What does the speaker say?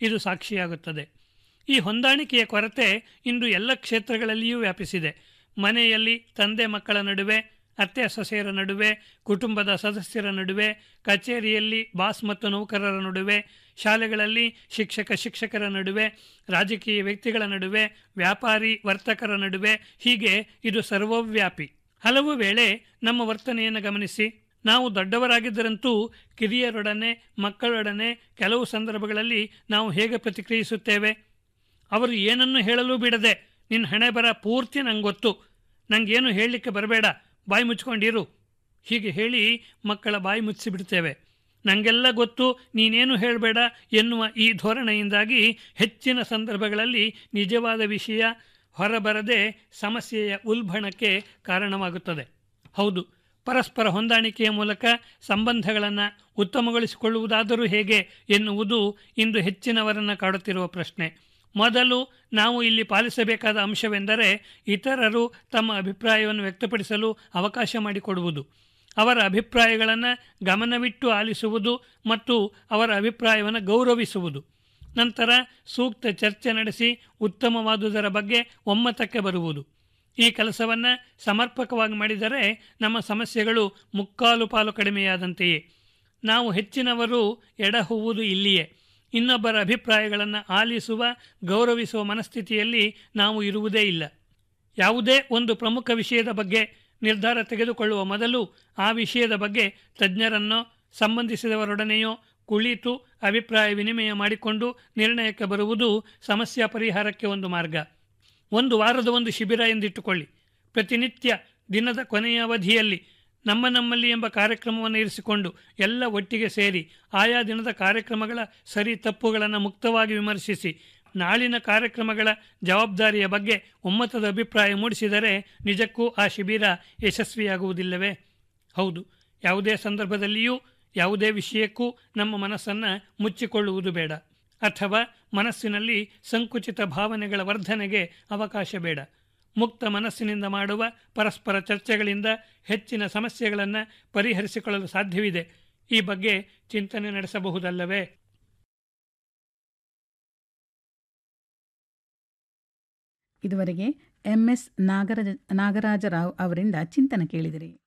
ಇದು ಸಾಕ್ಷಿಯಾಗುತ್ತದೆ ಈ ಹೊಂದಾಣಿಕೆಯ ಕೊರತೆ ಇಂದು ಎಲ್ಲ ಕ್ಷೇತ್ರಗಳಲ್ಲಿಯೂ ವ್ಯಾಪಿಸಿದೆ ಮನೆಯಲ್ಲಿ ತಂದೆ ಮಕ್ಕಳ ನಡುವೆ ಅತ್ತೆ ಸೊಸೆಯರ ನಡುವೆ ಕುಟುಂಬದ ಸದಸ್ಯರ ನಡುವೆ ಕಚೇರಿಯಲ್ಲಿ ಬಾಸ್ ಮತ್ತು ನೌಕರರ ನಡುವೆ ಶಾಲೆಗಳಲ್ಲಿ ಶಿಕ್ಷಕ ಶಿಕ್ಷಕರ ನಡುವೆ ರಾಜಕೀಯ ವ್ಯಕ್ತಿಗಳ ನಡುವೆ ವ್ಯಾಪಾರಿ ವರ್ತಕರ ನಡುವೆ ಹೀಗೆ ಇದು ಸರ್ವವ್ಯಾಪಿ ಹಲವು ವೇಳೆ ನಮ್ಮ ವರ್ತನೆಯನ್ನು ಗಮನಿಸಿ ನಾವು ದೊಡ್ಡವರಾಗಿದ್ದರಂತೂ ಕಿರಿಯರೊಡನೆ ಮಕ್ಕಳೊಡನೆ ಕೆಲವು ಸಂದರ್ಭಗಳಲ್ಲಿ ನಾವು ಹೇಗೆ ಪ್ರತಿಕ್ರಿಯಿಸುತ್ತೇವೆ ಅವರು ಏನನ್ನು ಹೇಳಲು ಬಿಡದೆ ನಿನ್ನ ಹಣೆ ಬರ ಪೂರ್ತಿ ನಂಗೆ ಗೊತ್ತು ನಂಗೇನು ಹೇಳಲಿಕ್ಕೆ ಬರಬೇಡ ಬಾಯಿ ಮುಚ್ಕೊಂಡಿರು ಹೀಗೆ ಹೇಳಿ ಮಕ್ಕಳ ಬಾಯಿ ಮುಚ್ಚಿಬಿಡ್ತೇವೆ ನನಗೆಲ್ಲ ಗೊತ್ತು ನೀನೇನು ಹೇಳಬೇಡ ಎನ್ನುವ ಈ ಧೋರಣೆಯಿಂದಾಗಿ ಹೆಚ್ಚಿನ ಸಂದರ್ಭಗಳಲ್ಲಿ ನಿಜವಾದ ವಿಷಯ ಹೊರಬರದೆ ಸಮಸ್ಯೆಯ ಉಲ್ಬಣಕ್ಕೆ ಕಾರಣವಾಗುತ್ತದೆ ಹೌದು ಪರಸ್ಪರ ಹೊಂದಾಣಿಕೆಯ ಮೂಲಕ ಸಂಬಂಧಗಳನ್ನು ಉತ್ತಮಗೊಳಿಸಿಕೊಳ್ಳುವುದಾದರೂ ಹೇಗೆ ಎನ್ನುವುದು ಇಂದು ಹೆಚ್ಚಿನವರನ್ನು ಕಾಡುತ್ತಿರುವ ಪ್ರಶ್ನೆ ಮೊದಲು ನಾವು ಇಲ್ಲಿ ಪಾಲಿಸಬೇಕಾದ ಅಂಶವೆಂದರೆ ಇತರರು ತಮ್ಮ ಅಭಿಪ್ರಾಯವನ್ನು ವ್ಯಕ್ತಪಡಿಸಲು ಅವಕಾಶ ಮಾಡಿಕೊಡುವುದು ಅವರ ಅಭಿಪ್ರಾಯಗಳನ್ನು ಗಮನವಿಟ್ಟು ಆಲಿಸುವುದು ಮತ್ತು ಅವರ ಅಭಿಪ್ರಾಯವನ್ನು ಗೌರವಿಸುವುದು ನಂತರ ಸೂಕ್ತ ಚರ್ಚೆ ನಡೆಸಿ ಉತ್ತಮವಾದುದರ ಬಗ್ಗೆ ಒಮ್ಮತಕ್ಕೆ ಬರುವುದು ಈ ಕೆಲಸವನ್ನು ಸಮರ್ಪಕವಾಗಿ ಮಾಡಿದರೆ ನಮ್ಮ ಸಮಸ್ಯೆಗಳು ಮುಕ್ಕಾಲು ಪಾಲು ಕಡಿಮೆಯಾದಂತೆಯೇ ನಾವು ಹೆಚ್ಚಿನವರು ಎಡಹುವುದು ಇಲ್ಲಿಯೇ ಇನ್ನೊಬ್ಬರ ಅಭಿಪ್ರಾಯಗಳನ್ನು ಆಲಿಸುವ ಗೌರವಿಸುವ ಮನಸ್ಥಿತಿಯಲ್ಲಿ ನಾವು ಇರುವುದೇ ಇಲ್ಲ ಯಾವುದೇ ಒಂದು ಪ್ರಮುಖ ವಿಷಯದ ಬಗ್ಗೆ ನಿರ್ಧಾರ ತೆಗೆದುಕೊಳ್ಳುವ ಮೊದಲು ಆ ವಿಷಯದ ಬಗ್ಗೆ ತಜ್ಞರನ್ನೋ ಸಂಬಂಧಿಸಿದವರೊಡನೆಯೋ ಕುಳಿತು ಅಭಿಪ್ರಾಯ ವಿನಿಮಯ ಮಾಡಿಕೊಂಡು ನಿರ್ಣಯಕ್ಕೆ ಬರುವುದು ಸಮಸ್ಯೆ ಪರಿಹಾರಕ್ಕೆ ಒಂದು ಮಾರ್ಗ ಒಂದು ವಾರದ ಒಂದು ಶಿಬಿರ ಎಂದಿಟ್ಟುಕೊಳ್ಳಿ ಪ್ರತಿನಿತ್ಯ ದಿನದ ಕೊನೆಯ ಅವಧಿಯಲ್ಲಿ ನಮ್ಮ ನಮ್ಮಲ್ಲಿ ಎಂಬ ಕಾರ್ಯಕ್ರಮವನ್ನು ಇರಿಸಿಕೊಂಡು ಎಲ್ಲ ಒಟ್ಟಿಗೆ ಸೇರಿ ಆಯಾ ದಿನದ ಕಾರ್ಯಕ್ರಮಗಳ ಸರಿ ತಪ್ಪುಗಳನ್ನು ಮುಕ್ತವಾಗಿ ವಿಮರ್ಶಿಸಿ ನಾಳಿನ ಕಾರ್ಯಕ್ರಮಗಳ ಜವಾಬ್ದಾರಿಯ ಬಗ್ಗೆ ಒಮ್ಮತದ ಅಭಿಪ್ರಾಯ ಮೂಡಿಸಿದರೆ ನಿಜಕ್ಕೂ ಆ ಶಿಬಿರ ಯಶಸ್ವಿಯಾಗುವುದಿಲ್ಲವೇ ಹೌದು ಯಾವುದೇ ಸಂದರ್ಭದಲ್ಲಿಯೂ ಯಾವುದೇ ವಿಷಯಕ್ಕೂ ನಮ್ಮ ಮನಸ್ಸನ್ನು ಮುಚ್ಚಿಕೊಳ್ಳುವುದು ಬೇಡ ಅಥವಾ ಮನಸ್ಸಿನಲ್ಲಿ ಸಂಕುಚಿತ ಭಾವನೆಗಳ ವರ್ಧನೆಗೆ ಅವಕಾಶ ಬೇಡ ಮುಕ್ತ ಮನಸ್ಸಿನಿಂದ ಮಾಡುವ ಪರಸ್ಪರ ಚರ್ಚೆಗಳಿಂದ ಹೆಚ್ಚಿನ ಸಮಸ್ಯೆಗಳನ್ನು ಪರಿಹರಿಸಿಕೊಳ್ಳಲು ಸಾಧ್ಯವಿದೆ ಈ ಬಗ್ಗೆ ಚಿಂತನೆ ನಡೆಸಬಹುದಲ್ಲವೇ ಇದುವರೆಗೆ ಎಂಎಸ್ ನಾಗರಾಜ ನಾಗರಾಜರಾವ್ ಅವರಿಂದ ಚಿಂತನೆ ಕೇಳಿದಿರಿ